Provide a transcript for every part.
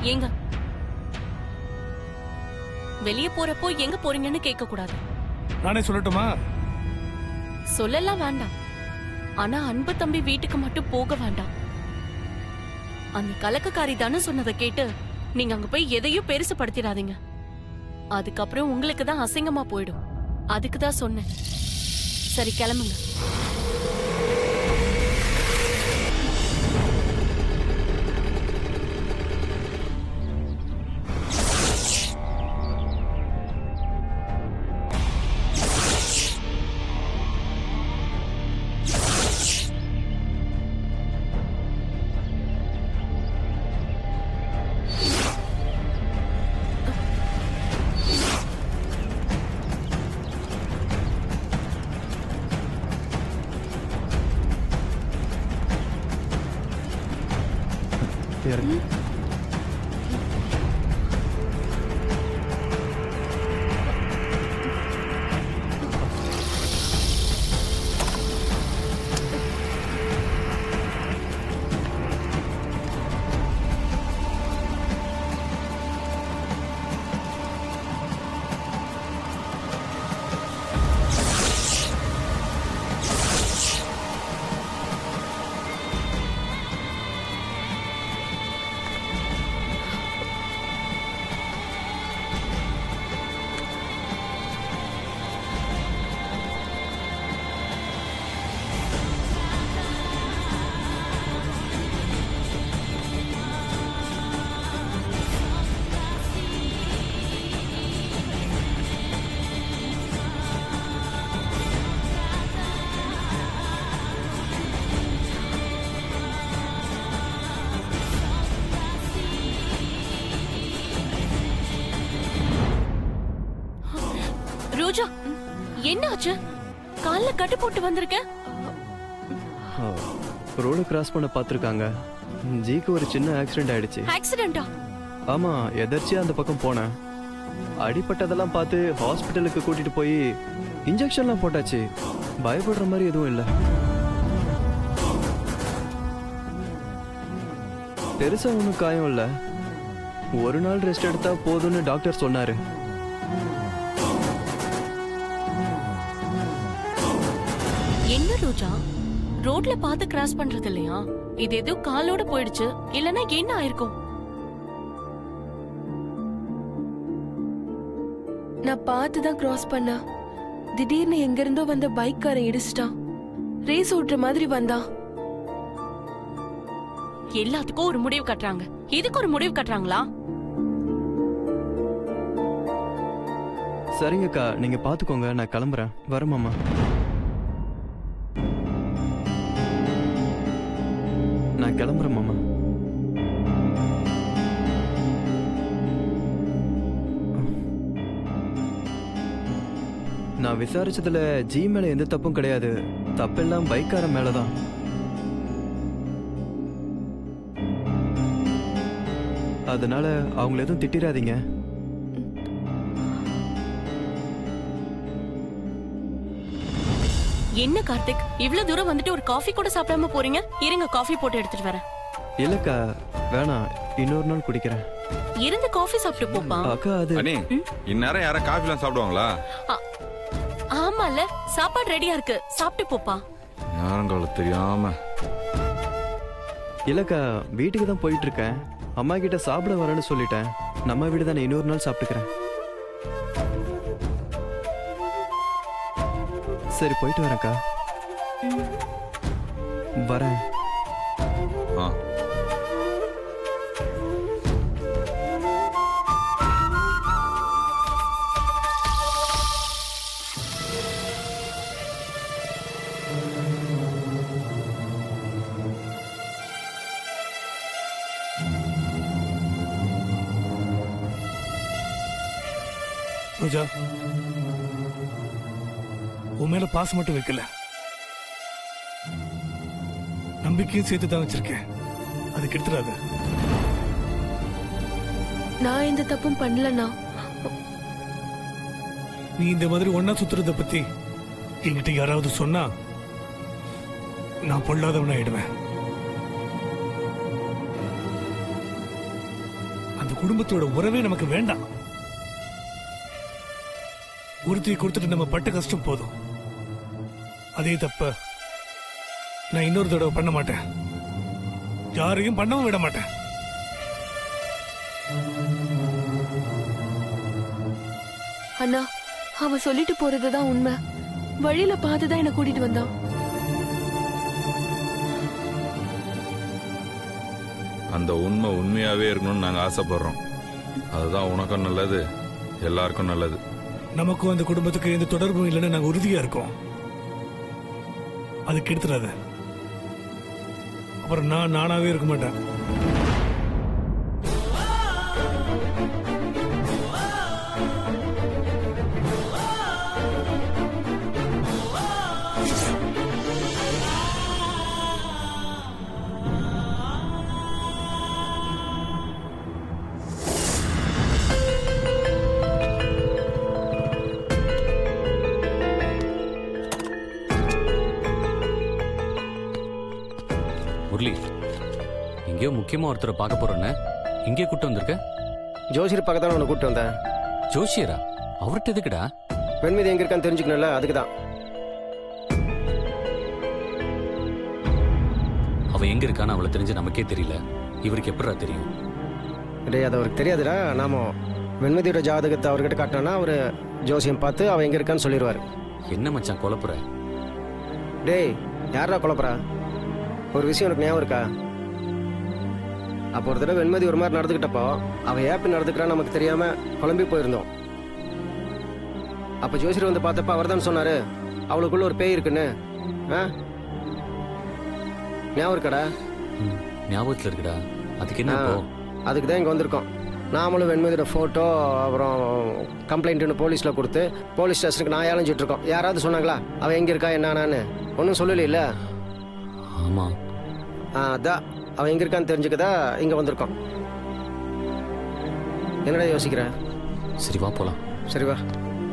ஏங்க வெளிய போறப்போ எங்க போறீங்கன்னு கேட்க கூடாது நானே சொல்லட்டுமா சொல்லலாம் வேண்டாம் ஆனா அன்பு தம்பி வீட்டுக்கு மட்டும் போக வேண்டாம் அந்த கலக்கக்காரி தானே சொன்னதை கேட்டு நீங்க அங்க போய் எதையும் பெருசுபடுத்திடாதீங்க அதுக்கப்புறம் உங்களுக்கு தான் அசிங்கமா போயிடும் அதுக்கு தான் சொன்னேன் சரி கிளம்புங்க இறங்கு ரோஜா என்ன ஆச்சு கால்ல கட்டு போட்டு வந்திருக்க ரோடு கிராஸ் பண்ண பார்த்துருக்காங்க ஜிக்கு ஒரு சின்ன ஆக்சிடென்ட் ஆயிடுச்சு ஆக்சிடென்டா ஆமா எதர்ச்சியா அந்த பக்கம் போனேன் அடிபட்டதெல்லாம் பார்த்து ஹாஸ்பிட்டலுக்கு கூட்டிட்டு போய் இன்ஜெக்ஷன்லாம் போட்டாச்சு பயப்படுற மாதிரி எதுவும் இல்லை பெருசா ஒன்றும் காயம் இல்லை ஒரு நாள் ரெஸ்ட் எடுத்தா போதும்னு டாக்டர் சொன்னாரு என்ன ரோஜா ரோட்ல பார்த்து கிராஸ் பண்றது இல்லையா இது ஏதோ காலோட போயிடுச்சு இல்லனா என்ன ஆயிருக்கும் நான் பார்த்து தான் கிராஸ் பண்ணா திடீர்னு எங்க இருந்தோ வந்த பைக்காரன் இடிச்சிட்டான் ரேஸ் ஓட்டுற மாதிரி வந்தான் எல்லாத்துக்கும் ஒரு முடிவு கட்டுறாங்க இதுக்கு ஒரு முடிவு கட்டுறாங்களா சரிங்கக்கா நீங்க பாத்துக்கோங்க நான் கிளம்புறேன் வரமாமா நான் கிளம்புறேன் மாமா நான் விசாரிச்சதுல ஜி மேல எந்த தப்பும் கிடையாது தப்பெல்லாம் பைக்காரன் மேலதான் அதனால அவங்கள எதுவும் திட்டிராதீங்க என்ன கார்த்திக் இவ்ளோ தூரம் வந்துட்டு ஒரு காஃபி கூட சாப்பிடாம போறீங்க இருங்க காஃபி போட்டு எடுத்துட்டு வரேன் இல்லக்கா வேணாம் இன்னொரு நாள் குடிக்கிறேன் இருந்து காஃபி சாப்பிட்டு போப்பா அக்கா அது அண்ணே இந்நேரம் யாரா காஃபிலாம் சாப்பிடுவாங்களா ஆ- ஆமால சாப்பாடு ரெடியா இருக்கு சாப்பிட்டு போப்பா நேரங்காலம் தெரியாம இல்லக்கா வீட்டுக்கு தான் போயிட்டு இருக்கேன் அம்மா கிட்ட சாப்பிட வரேன்னு சொல்லிட்டேன் நம்ம வீடு தானே இன்னொரு நாள் சாப்பிட்டுக்கிறேன் சரி போயிட்டு வரேன்க்கா வரேன் ஆ ரோஜா உன் மேல பாசம் மட்டும் வைக்கல நம்பிக்கையும் சேர்த்து தான் வச்சிருக்கேன் அது கெடுத்துடாத நான் எந்த தப்பும் பண்ணலண்ணா நீ இந்த மாதிரி ஒன்னா சுத்துறத பத்தி என்கிட்ட யாராவது சொன்னா நான் பொல்லாதவனா ஆயிடுவேன் குடும்பத்தோட உறவே நமக்கு வேண்டாம் ஒருத்தையை கொடுத்துட்டு நம்ம பட்ட கஷ்டம் போதும் அதே தப்ப நான் இன்னொரு தடவை பண்ண மாட்டேன் யாரையும் பண்ணவும் விட மாட்டேன் அண்ணா அவன் சொல்லிட்டு போறதுதான் உண்மை வழியில பார்த்துதான் என்ன கூட்டிட்டு வந்தான் அந்த உண்மை உண்மையாவே இருக்கணும்னு நாங்க ஆசைப்படுறோம் அதுதான் உனக்கும் நல்லது எல்லாருக்கும் நல்லது நமக்கும் அந்த குடும்பத்துக்கு எந்த தொடர்பும் இல்லைன்னு நாங்க உறுதியா இருக்கோம் அது கெடுத்துறாத அப்புறம் நான் நானாவே இருக்க மாட்டேன் முரளி எங்கேயோ முக்கியமா ஒருத்தரை பார்க்க போறேன்னு இங்கே கூட்டு வந்திருக்க ஜோசியர் பக்கம் தான் உன்னை கூப்பிட்டு வந்தேன் ஜோஷியரா அவர்கிட்ட எதுக்குடா பெண்மதி எங்க இருக்கான்னு தெரிஞ்சுக்கணும்ல அதுக்கு தான் அவ எங்க இருக்கான்னு அவளை தெரிஞ்சு நமக்கே தெரியல இவருக்கு எப்படிடா தெரியும் டேய் அது அவருக்கு தெரியாதுடா நாம வெண்மதியோட ஜாதகத்தை அவர்கிட்ட காட்டினோன்னா அவர் ஜோசியம் பார்த்து அவன் எங்க இருக்கான்னு சொல்லிடுவார் என்ன மச்சான் குழப்புற டேய் யாரா குழப்பறா ஒரு விஷயம் உனக்கு ஞாபகம் இருக்கா அப்போ ஒரு தடவை வெண்மதி ஒரு மாதிரி நடந்துக்கிட்டப்போ அவன் ஏப்பி நடந்துக்கிறான்னு நமக்கு தெரியாம குழம்பி போயிருந்தோம் அப்போ ஜோசியர் வந்து பார்த்தப்ப அவர் தான் சொன்னாரு அவளுக்குள்ள ஒரு பேய் இருக்குன்னு ஆ ஞாபகம் இருக்காடா ம், ஞாபகத்துல இருக்குடா அதுக்கு என்ன ஆ, இப்போ அதுக்கு தான் இங்கே வந்திருக்கோம் நாமளும் வெண்மதியோட ஃபோட்டோ அப்புறம் கம்ப்ளைண்ட்டுன்னு போலீஸில் கொடுத்து போலீஸ் ஸ்டேஷனுக்கு நான் அலைஞ்சிட்டு இருக்கோம் யாராவது சொன்னாங்களா அவன் எங்கே இருக்கா என்னானான்னு ஒன்றும் சொல்லலையில ஆமா ஆ அதான் அவன் எங்கே இருக்கான்னு தெரிஞ்சுக்கதா இங்கே வந்திருக்கோம் என்னடா யோசிக்கிற சரி வா போலாம் சரி வா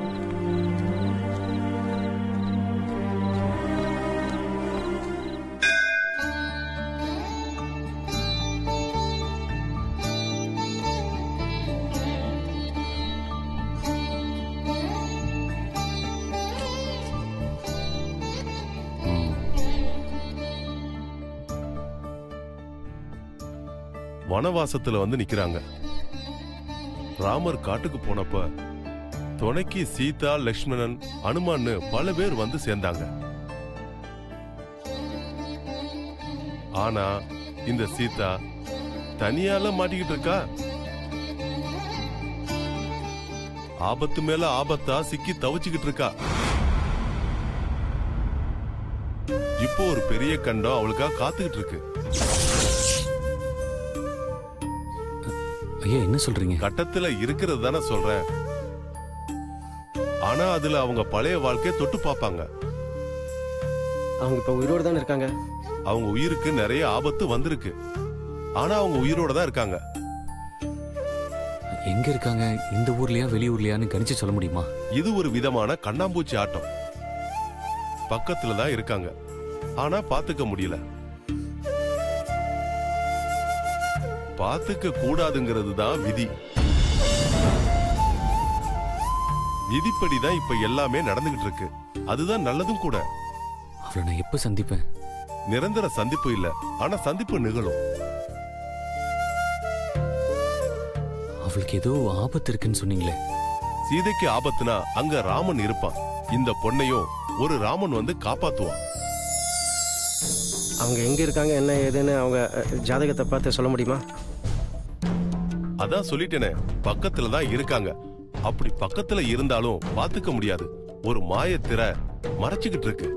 ம், வனவாசத்துல வந்து நிக்கிறாங்க ராமர் காட்டுக்கு போனப்ப துணைக்கு சீதா லக்ஷ்மணன் அனுமான்னு பல பேர் வந்து சேர்ந்தாங்க ஆனா இந்த சீதா தனியால மாட்டிக்கிட்டு இருக்கா ஆபத்து மேல ஆபத்தா சிக்கி தவிச்சுக்கிட்டு இருக்கா இப்போ ஒரு பெரிய கண்டம் அவளுக்காக காத்துக்கிட்டு இருக்கு ஐயா என்ன சொல்றீங்க கட்டத்துல இருக்கிறது தானே சொல்றேன் ஆனா அதுல அவங்க பழைய வாழ்க்கைய தொட்டு பார்ப்பாங்க அவங்க இப்போ உயிரோடு தானே இருக்காங்க அவங்க உயிருக்கு நிறைய ஆபத்து வந்திருக்கு ஆனா அவங்க உயிரோட தான் இருக்காங்க எங்க இருக்காங்க இந்த ஊர்லயா வெளியூர்லயான்னு கணிச்சு சொல்ல முடியுமா இது ஒரு விதமான கண்ணாம்பூச்சி ஆட்டம் பக்கத்துல தான் இருக்காங்க ஆனா பாத்துக்க முடியல பாத்துக்க கூடாதுங்கிறது தான் விதி விதிப்படி தான் இப்ப எல்லாமே நடந்துகிட்டு இருக்கு அதுதான் நல்லதும் கூட அவளை நான் எப்ப சந்திப்பேன் நிரந்தர சந்திப்பு இல்ல ஆனா சந்திப்பு நிகழும் அவளுக்கு ஏதோ ஆபத்து இருக்குன்னு சொன்னீங்களே சீதைக்கு ஆபத்துனா அங்க ராமன் இருப்பான் இந்த பொண்ணையும் ஒரு ராமன் வந்து காப்பாத்துவான் அவங்க எங்கே இருக்காங்க என்ன ஏதுன்னு அவங்க அஹ், ஜாதகத்தை பார்த்து சொல்ல முடியுமா அதான் சொல்லிட்டேனே பக்கத்துல தான் இருக்காங்க அப்படி பக்கத்துல இருந்தாலும் பாத்துக்க முடியாது ஒரு மாயத்திரை மறைச்சுக்கிட்டு இருக்கு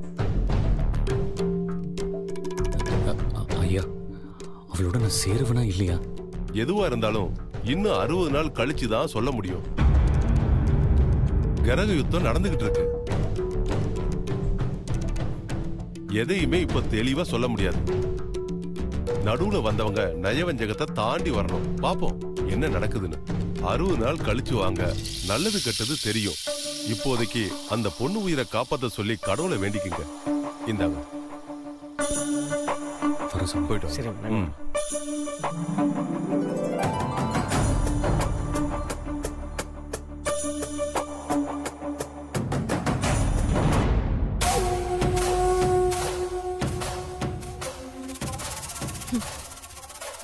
அ- அ- ஐயா அவளோட நான் சேருவனா இல்லையா எதுவா இருந்தாலும் இன்னும் அறுபது நாள் கழிச்சு தான் சொல்ல முடியும் கிரக யுத்தம் நடந்துகிட்டு இருக்கு எதையுமே இப்ப தெளிவா சொல்ல முடியாது நடுவுல வந்தவங்க நயவஞ்சகத்தை தாண்டி வரணும் பாப்போம் என்ன நடக்குதுன்னு அறுபது நாள் கழிச்சு வாங்க நல்லது கெட்டது தெரியும் இப்போதைக்கு அந்த பொண்ணு உயிரை காப்பாத்த சொல்லி கடவுளை வேண்டிக்குங்க இந்தாங்க வர சொல்லு. போயிட்டோம் சரி ம்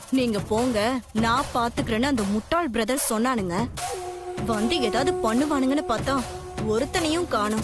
நீங்க போங்க நான் பாத்துக்கிறேன்னு அந்த முட்டாள் பிரதர் சொன்னானுங்க வந்து ஏதாவது பண்ணுவானுங்கன்னு பார்த்தா ஒருத்தனையும் காணும்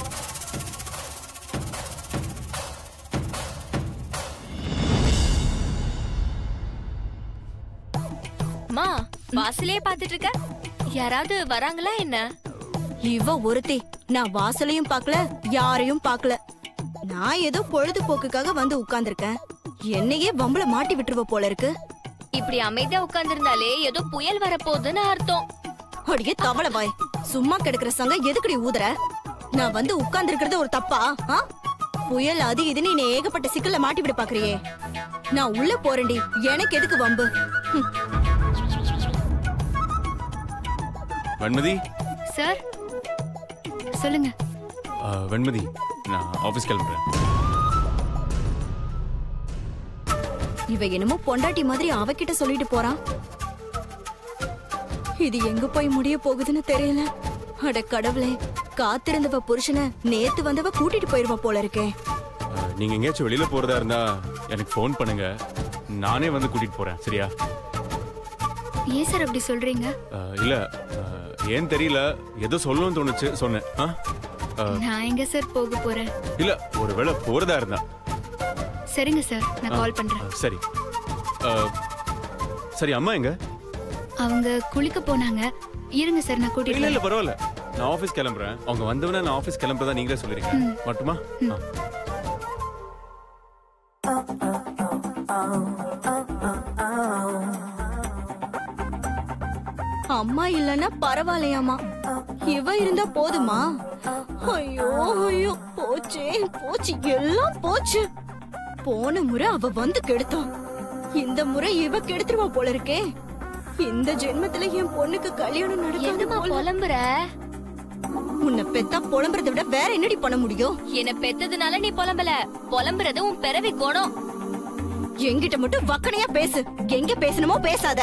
மா வாசலே பாத்துட்டு இருக்க யாராவது வராங்களா என்ன இவ ஒருத்தி நான் வாசலையும் பார்க்கல யாரையும் பார்க்கல நான் ஏதோ பொழுதுபோக்குக்காக வந்து உட்கார்ந்திருக்கேன் என்னையே வம்பள மாட்டி விட்டுருவ போல இருக்கு இப்படி அமைதியா உட்கார்ந்திருந்தாலே ஏதோ புயல் வரப்போகுதுன்னு அர்த்தம் அடியே தவள பாய் சும்மா கிடக்குற சங்க எதுக்குடி ஊதுற நான் வந்து உட்கார்ந்திருக்கிறது ஒரு தப்பா ஆ? புயல் அது இதுன்னு நீ ஏகப்பட்ட சிக்கல்ல மாட்டி விட பாக்குறியே நான் உள்ள போறேன்டி எனக்கு எதுக்கு வம்பு ஹம். வெண்மதி சார் சொல்லுங்க ஆ, வெண்மதி நான் ஆபீஸ் கிளம்புறேன் இவ என்னமோ பொண்டாட்டி மாதிரி அவகிட்ட சொல்லிட்டு போறான் இது எங்க போய் முடிய போகுதுன்னு தெரியல அட கடவுளே காத்திருந்தவ புருஷனை நேத்து வந்தவ கூட்டிட்டு போயிருவா போல இருக்கே ஆ, நீங்க எங்கேயாச்சும் வெளியில போறதா இருந்தா எனக்கு ஃபோன் பண்ணுங்க நானே வந்து கூட்டிட்டு போறேன் சரியா ஏன் சார் அப்படி சொல்றீங்க ஆ, இல்ல ஆ, ஏன் தெரியல ஏதோ சொல்லணும்னு தோணுச்சு சொன்னேன் ஆ? ஆ, நான் எங்க சார் போக போறேன் இல்ல ஒருவேளை போறதா இருந்தா சரிங்க சார் நான் ஆ, கால் பண்றேன் ஆ, சரி ஆ, சரி அம்மா எங்க அவங்க குளிக்க போனாங்க இருங்க சார் நான் இல்ல கூட்டிட்டு இல்ல வரேன். பரவாயில்ல நான் ஆபீஸ் கிளம்புறேன் அவங்க வந்தவன நான் ஆபீஸ் கிளம்புறதா நீங்களே சொல்லிருக்கீங்க மட்டுமா ஆ. அம்மா இல்லன்னா பரவாயில்லையாமா இவ இருந்தா போதுமா ஐயோ ஐயோ போச்சே போச்சு எல்லாம் போச்சு போன முறை அவ வந்து கெடுத்தான் இந்த முறை இவ கெடுத்துருவா போல இருக்கே இந்த ஜென்மத்துல என் பொண்ணுக்கு கல்யாணம் நடக்காது என்னம்மா போல. புலம்புற உன்னை பெத்தா புலம்புறதை விட வேற என்னடி பண்ண முடியும் என்ன பெத்ததுனால நீ புலம்பல புலம்புறது உன் பிறவி குணம் என்கிட்ட மட்டும் வக்கனையா பேசு எங்க பேசணுமோ பேசாத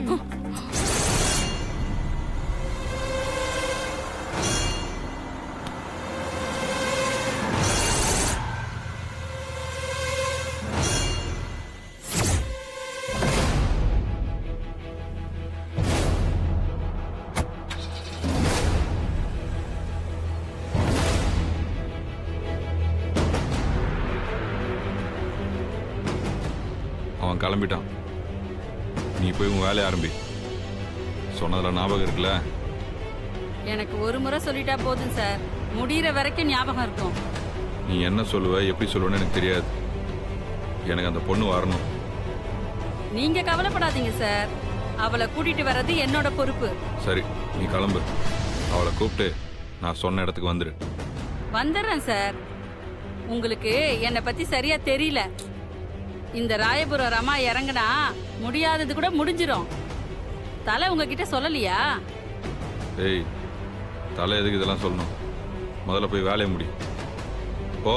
அவன் கிளம்பிட்டான் நீ போய் உன் வேலையை ஆரம்பி சொன்னதுல ஞாபகம் இருக்குல்ல எனக்கு ஒரு முறை சொல்லிட்டா போதும் சார் முடியிற வரைக்கும் ஞாபகம் இருக்கும் நீ என்ன சொல்லுவ எப்படி சொல்லுவேன்னு எனக்கு தெரியாது எனக்கு அந்த பொண்ணு வரணும் நீங்க கவலைப்படாதீங்க சார் அவளை கூட்டிட்டு வர்றது என்னோட பொறுப்பு சரி நீ கிளம்பு அவளை கூப்பிட்டு நான் சொன்ன இடத்துக்கு வந்துடு வந்துடுறேன் சார் உங்களுக்கு என்னை பத்தி சரியா தெரியல இந்த ராயபுரம் ரமா இறங்குனா முடியாதது கூட முடிஞ்சிரும் தலை உங்ககிட்ட சொல்லலையா ஏய் தலை எதுக்கு இதெல்லாம் சொல்லணும் முதல்ல போய் வேலையை முடி போ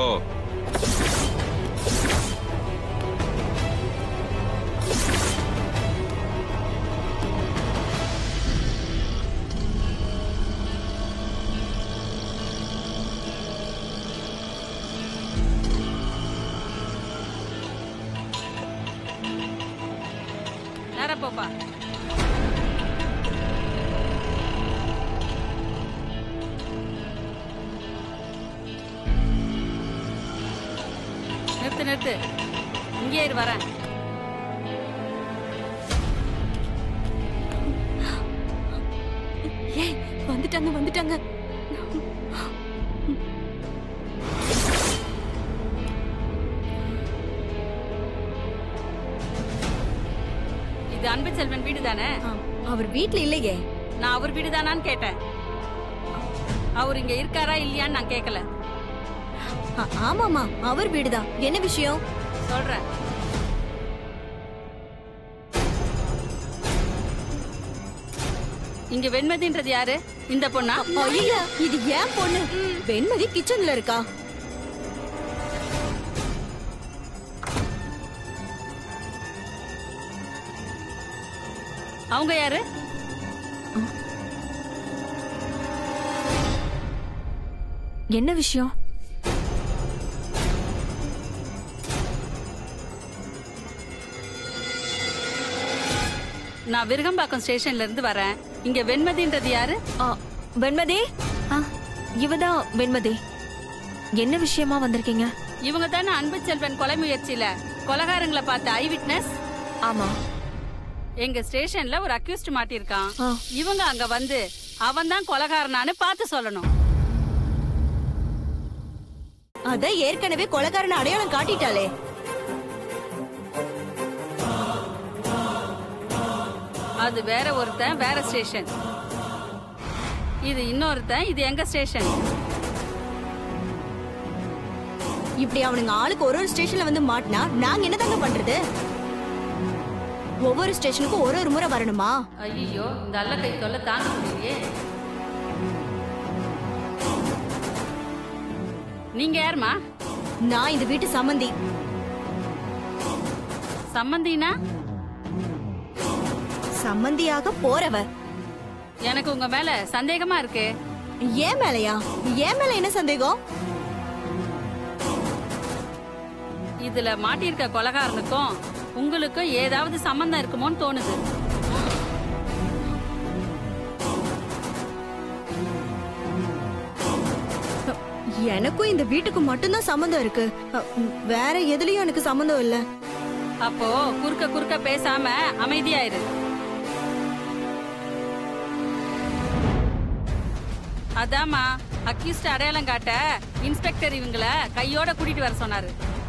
நேரா போப்பா நிறுத்து நிறுத்து இங்கே இரு வரேன் ஏய் வந்துட்டாங்க வந்துட்டாங்க இது அன்பு செல்வன் வீடு தானே அவர் வீட்ல இல்லையே நான் அவர் வீடு தானான்னு கேட்டேன் அவர் இங்க இருக்காரா இல்லையான்னு நான் கேட்கல ஆ- ஆமாமா அவர் வீடுதான் என்ன விஷயம் சொல்றேன் இங்க வெண்மதின்றது யாரு இந்த பொண்ணா ஐயா இது ஏன் பொண்ணு வெண்மதி கிச்சன்ல இருக்கா அவங்க யாரு என்ன விஷயம் நான் விருகம்பாக்கம் ஸ்டேஷன்ல இருந்து வரேன் இங்க வெண்மதின்றது யாரு வெண்மதி ஆ, இவதான் வெண்மதி என்ன விஷயமா வந்திருக்கீங்க இவங்க தானே அன்பு செல்வன் கொலை முயற்சியில கொலகாரங்களை பார்த்த ஐ விட்னஸ் ஆமா எங்க ஸ்டேஷன்ல ஒரு அக்யூஸ்ட் மாட்டிருக்கான் இவங்க அங்க வந்து அவன் தான் கொலகாரனான்னு பார்த்து சொல்லணும் அத ஏற்கனவே கொலைகாரன் அடையாளம் காட்டிட்டாளே அது வேற ஒருத்தன் வேற ஸ்டேஷன் இது இன்னொருத்தன் இது எங்க ஸ்டேஷன் இப்படி அவனுங்க ஆளுக்கு ஒரு ஒரு ஸ்டேஷன்ல வந்து மாட்டினா நாங்க என்னதாங்க பண்றது ஒவ்வொரு ஸ்டேஷனுக்கும் ஒரு ஒரு முறை வரணுமா ஐயோ இந்த அல்ல கை தொல்லை தாங்க முடியலையே நீங்க யாருமா நான் இந்த வீட்டு சம்மந்தி சம்மந்தினா சம்மந்தியாக போறவ எனக்கு உங்க மேல சந்தேகமா இருக்கு ஏன் மேலையா ஏன் மேல என்ன சந்தேகம் இதுல மாட்டியிருக்க கொலகாரனுக்கும் உங்களுக்கும் ஏதாவது சம்பந்தம் இருக்குமோன்னு தோணுது எனக்கும் இந்த வீட்டுக்கு மட்டும்தான் சம்மந்தம் இருக்கு அ, வேற எதுலயும் எனக்கு சம்மந்தம் இல்ல அப்போ குறுக்க குறுக்க பேசாம அமைதியாயிரு அதாம்மா அக்யூஸ்ட் அடையாளம் காட்ட இன்ஸ்பெக்டர் இவங்கள கையோட கூட்டிட்டு வர சொன்னாரு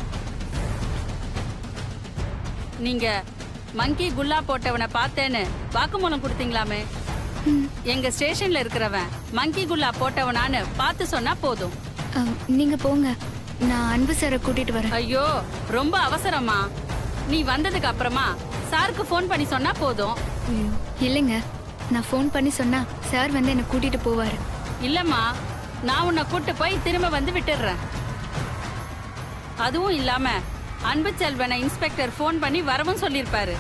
நீங்க மங்கி குல்லா போட்டவனை பார்த்தேன்னு வாக்குமூலம் கொடுத்தீங்களாமே எங்க ஸ்டேஷன்ல இருக்கிறவன் மங்கி குல்லா போட்டவனான்னு பார்த்து சொன்னா போதும் நீங்க போங்க நான் அன்பு சாரை கூட்டிட்டு வரேன் ஐயோ ரொம்ப அவசரமா நீ வந்ததுக்கு அப்புறமா சாருக்கு ஃபோன் பண்ணி சொன்னா போதும் இல்லைங்க நான் ஃபோன் பண்ணி சொன்னா சார் வந்து என்னை கூட்டிட்டு போவாரு இல்லம்மா நான் உன்னை கூட்டு போய் திரும்ப வந்து விட்டுடுறேன் அதுவும் இல்லாம அன்பு செல்வனை இன்ஸ்பெக்டர் ஃபோன் பண்ணி வரவும் சொல்லியிருப்பாரு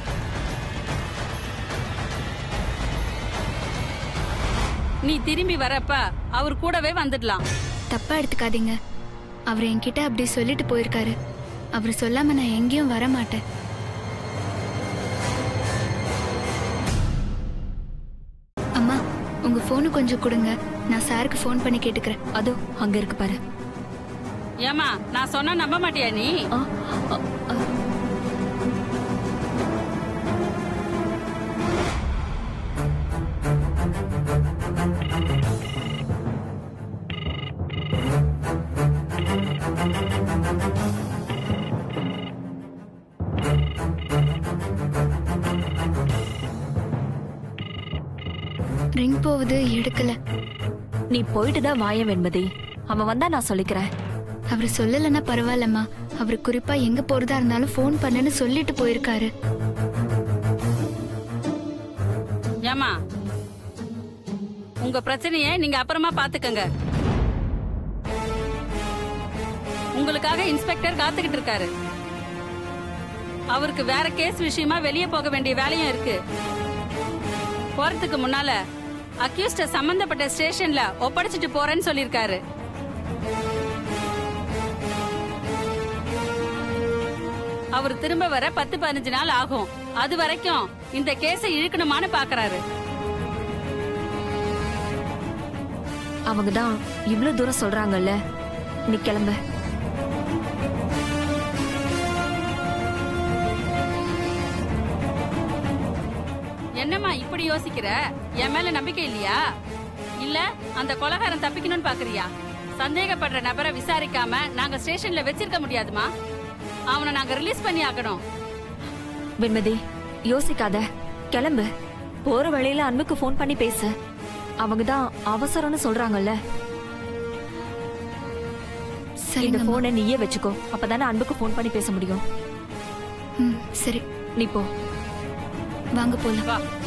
நீ திரும்பி வரப்ப அவர் கூடவே வந்துடலாம் தப்பா எடுத்துக்காதீங்க அவர் என்கிட்ட அப்படி சொல்லிட்டு போயிருக்காரு அவர் சொல்லாம நான் எங்கேயும் வர மாட்டேன் அம்மா உங்க போனு கொஞ்சம் கொடுங்க நான் சாருக்கு ஃபோன் பண்ணி கேட்டுக்கிறேன் அதோ அங்க இருக்கு பாரு ஏமா நான் சொன்னா நம்ப மாட்டியா நீ ரிங் போகுது எடுக்கல நீ போயிட்டு தான் வாய வெண்மதி அவன் வந்தா நான் சொல்லிக்கிறேன் அவர் சொல்லலைன்னா பரவாயில்லம்மா அவர் குறிப்பா எங்க போறதா இருந்தாலும் ஃபோன் பண்ணுன்னு சொல்லிட்டு போயிருக்காரு ஏமா உங்க பிரச்சனைய நீங்க அப்புறமா பாத்துக்கங்க உங்களுக்காக இன்ஸ்பெக்டர் காத்துக்கிட்டு இருக்காரு அவருக்கு வேற கேஸ் விஷயமா வெளியே போக வேண்டிய வேலையும் இருக்கு போறதுக்கு முன்னால அக்யூஸ்ட சம்பந்தப்பட்ட ஸ்டேஷன்ல ஒப்படைச்சிட்டு போறேன்னு சொல்லிருக்காரு அவர் திரும்ப வர பத்து பதினஞ்சு நாள் ஆகும் அது வரைக்கும் இந்த கேஸை இழுக்கணுமான்னு பாக்குறாரு அவங்க தான் இவ்வளவு தூரம் சொல்றாங்கல்ல நீ கிளம்ப என்னம்மா இப்படி யோசிக்கிற என் மேல நம்பிக்கை இல்லையா இல்ல அந்த கொலகாரன் தப்பிக்கணும்னு பாக்குறியா சந்தேகப்படுற நபரை விசாரிக்காம நாங்க ஸ்டேஷன்ல வச்சிருக்க முடியாதுமா அவனை நாங்க ரிலீஸ் பண்ணி ஆகணும் வெண்மதி யோசிக்காத கிளம்பு போற வழியில அன்புக்கு ஃபோன் பண்ணி பேசு அவங்க தான் அவசரம்னு சொல்றாங்கல்ல இந்த போனை நீயே வச்சுக்கோ அப்பதானே அன்புக்கு ஃபோன் பண்ணி பேச முடியும் ம் சரி நீ போ வாங்க போலாம் வா